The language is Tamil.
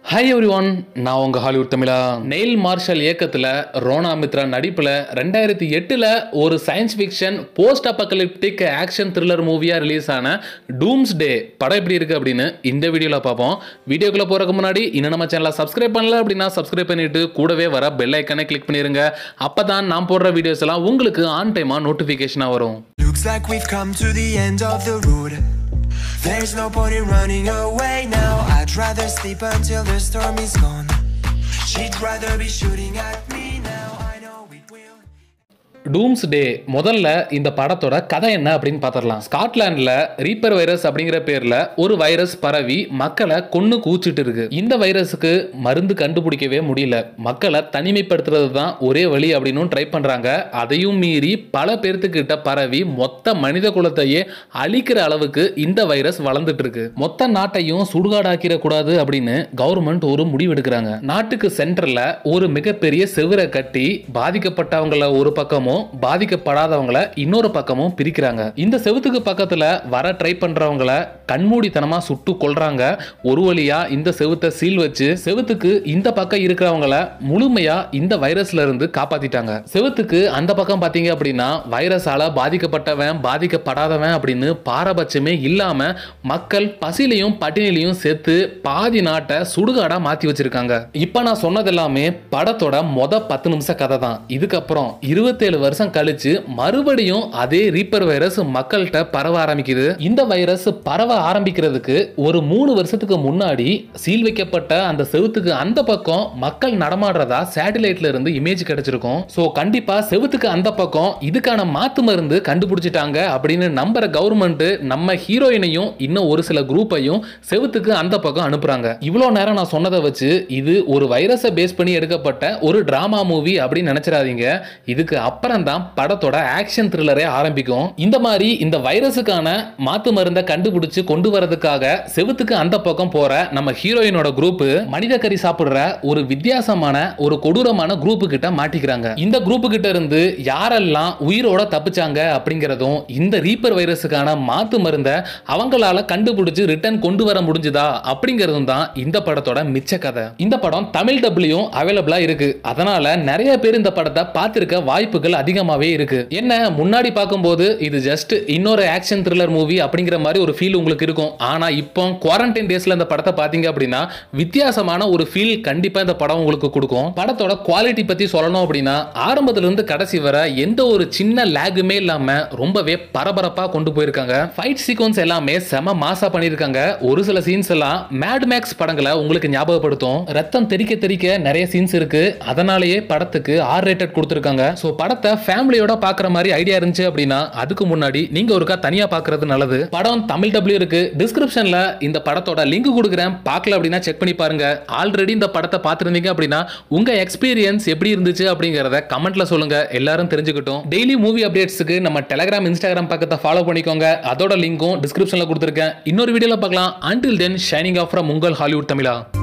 ஹாய் எவ்ரி ஒன் நான் உங்கள் ஹாலிவுட் தமிழா நெயில் மார்ஷல் இயக்கத்தில் ரோனா மித்ரா நடிப்பில் ரெண்டாயிரத்தி எட்டில் ஒரு science fiction post apocalyptic action thriller மூவியாக ரிலீஸ் ஆன டூம்ஸ் டே படம் எப்படி இருக்குது அப்படின்னு இந்த வீடியோவில் பார்ப்போம் வீடியோக்குள்ளே போகிறதுக்கு முன்னாடி இன்னும் நம்ம சேனலை சப்ஸ்கிரைப் பண்ணல அப்படின்னா சப்ஸ்கிரைப் பண்ணிட்டு கூடவே வர பெல் ஐக்கனை கிளிக் பண்ணிடுங்க அப்போ தான் நான் போடுற வீடியோஸ் எல்லாம் உங்களுக்கு ஆன் டைமாக நோட்டிஃபிகேஷனாக வரும் Looks like we've come to the end of the road. There's no point in running away now. I'd rather sleep until the storm is gone. She'd rather be shooting at me now. I know it will. டூம்ஸ் டே முதல்ல இந்த படத்தோட கதை என்ன அப்படின்னு பார்த்துடலாம் ஸ்காட்லாண்டில் ரீப்பர் வைரஸ் அப்படிங்கிற பேரில் ஒரு வைரஸ் பரவி மக்களை கொன்று கூச்சிட்டு இருக்கு இந்த வைரஸுக்கு மருந்து கண்டுபிடிக்கவே முடியல மக்களை தனிமைப்படுத்துறது தான் ஒரே வழி அப்படின்னு ட்ரை பண்ணுறாங்க அதையும் மீறி பல பேர்த்துக்கிட்ட பரவி மொத்த மனித குலத்தையே அழிக்கிற அளவுக்கு இந்த வைரஸ் வளர்ந்துட்டு இருக்கு மொத்த நாட்டையும் சுடுகாடாக்கிற கூடாது அப்படின்னு கவர்மெண்ட் ஒரு முடிவு எடுக்கிறாங்க நாட்டுக்கு சென்டர்ல ஒரு மிகப்பெரிய செவுரை கட்டி பாதிக்கப்பட்டவங்கள ஒரு பக்கமும் பாதிக்கப்படாதவங்கள இன்னொரு பக்கமும் பிரிக்கிறாங்க இந்த செவுத்துக்கு பக்கத்துல வர ட்ரை பண்றவங்கள கண்மூடித்தனமா சுட்டு கொல்றாங்க ஒரு வழியா இந்த செவுத்தை சீல் வச்சு செவுத்துக்கு இந்த பக்கம் இருக்கிறவங்கள முழுமையா இந்த வைரஸ்ல இருந்து காப்பாத்திட்டாங்க செவுத்துக்கு அந்த பக்கம் பாத்தீங்க அப்படின்னா வைரஸால பாதிக்கப்பட்டவன் பாதிக்கப்படாதவன் அப்படின்னு பாரபட்சமே இல்லாம மக்கள் பசிலையும் பட்டினிலையும் சேர்த்து பாதி நாட்டை சுடுகாடா மாத்தி வச்சிருக்காங்க இப்ப நான் சொன்னது எல்லாமே படத்தோட மொத பத்து நிமிஷ கதை தான் இதுக்கப்புறம் இருபத்தேழு வருஷம் கழிச்சு மறுபடியும் அதே ரீப்பர் வைரஸ் மக்கள்கிட்ட பரவ ஆரம்பிக்குது இந்த வைரஸ் பரவ ஆரம்பிக்கிறதுக்கு ஒரு மூணு வருஷத்துக்கு முன்னாடி சீல் வைக்கப்பட்ட அந்த செவுத்துக்கு அந்த பக்கம் மக்கள் நடமாடுறதா சேட்டலைட்ல இருந்து இமேஜ் கிடைச்சிருக்கும் ஸோ கண்டிப்பா செவுத்துக்கு அந்த பக்கம் இதுக்கான மாத்து மருந்து கண்டுபிடிச்சிட்டாங்க அப்படின்னு நம்புற கவர்மெண்ட் நம்ம ஹீரோயினையும் இன்னும் ஒரு சில குரூப்பையும் செவுத்துக்கு அந்த பக்கம் அனுப்புறாங்க இவ்வளோ நேரம் நான் சொன்னதை வச்சு இது ஒரு வைரஸை பேஸ் பண்ணி எடுக்கப்பட்ட ஒரு டிராமா மூவி அப்படின்னு நினைச்சிடாதீங்க இதுக்கு அப்புறம் தான் படத்தோட ஆக்ஷன் த்ரில்லரே ஆரம்பிக்கும் இந்த மாதிரி இந்த வைரஸுக்கான மாத்து மருந்தை கண்டுபிடிச்சு கொண்டு வரதுக்காக செவுத்துக்கு அந்த பக்கம் போற நம்ம ஹீரோயினோட குரூப் மனித கறி சாப்பிடுற ஒரு வித்தியாசமான ஒரு கொடூரமான குரூப் கிட்ட மாட்டிக்கிறாங்க இந்த குரூப் கிட்ட இருந்து யாரெல்லாம் உயிரோட தப்பிச்சாங்க அப்படிங்கிறதும் இந்த ரீப்பர் வைரஸுக்கான மாத்து மருந்தை அவங்களால கண்டுபிடிச்சு ரிட்டர்ன் கொண்டு வர முடிஞ்சுதா அப்படிங்கிறதும் தான் இந்த படத்தோட மிச்ச கதை இந்த படம் தமிழ் டப்லையும் அவைலபிளா இருக்கு அதனால நிறைய பேர் இந்த படத்தை பார்த்திருக்க வாய்ப்புகள் அதிகமாவே இருக்கு என்ன முன்னாடி பார்க்கும்போது இது ஜஸ்ட் இன்னொரு ஆக்ஷன் த்ரில்லர் மூவி அப்படிங்கிற மாதிரி ஒரு ஃபீல் உங்களுக்கு இருக்கும் ஆனா இப்போ குவாரண்டைன் டேஸ்ல இந்த படத்தை பார்த்தீங்க அப்படின்னா வித்தியாசமான ஒரு ஃபீல் கண்டிப்பா இந்த படம் உங்களுக்கு கொடுக்கும் படத்தோட குவாலிட்டி பத்தி சொல்லணும் அப்படின்னா ஆரம்பத்துல இருந்து கடைசி வரை எந்த ஒரு சின்ன லேகுமே இல்லாம ரொம்பவே பரபரப்பா கொண்டு போயிருக்காங்க ஃபைட் சீக்வன்ஸ் எல்லாமே செம மாசா பண்ணியிருக்காங்க ஒரு சில சீன்ஸ் எல்லாம் மேட் மேக்ஸ் படங்களை உங்களுக்கு ஞாபகப்படுத்தும் ரத்தம் தெறிக்க தெறிக்க நிறைய சீன்ஸ் இருக்கு அதனாலேயே படத்துக்கு ஆர் ரேட்டட் கொடுத்துருக்காங்க ஸோ படத்தை ஃபேமிலியோட பார்க்குற மாதிரி ஐடியா இருந்துச்சு அப்படின்னா அதுக்கு முன்னாடி நீங்க ஒருக்கா தனியா பார்க்கறது நல்லது படம் தமிழ் டபிள்யூ இருக்கு டிஸ்கிரிப்ஷன்ல இந்த படத்தோட லிங்க் கொடுக்குறேன் பார்க்கல அப்படின்னா செக் பண்ணி பாருங்க ஆல்ரெடி இந்த படத்தை பார்த்துருந்தீங்க அப்படின்னா உங்க எக்ஸ்பீரியன்ஸ் எப்படி இருந்துச்சு அப்படிங்கிறத கமெண்ட்ல சொல்லுங்க எல்லாரும் தெரிஞ்சுக்கிட்டோம் டெய்லி மூவி அப்டேட்ஸுக்கு நம்ம டெலகிராம் இன்ஸ்டாகிராம் பக்கத்தை ஃபாலோ பண்ணிக்கோங்க அதோட லிங்க்கும் டிஸ்கிரிப்ஷன்ல கொடுத்துருக்கேன் இன்னொரு வீடியோல பார்க்கலாம் until then signing off from உங்கள் ஹாலிவுட் தமிழா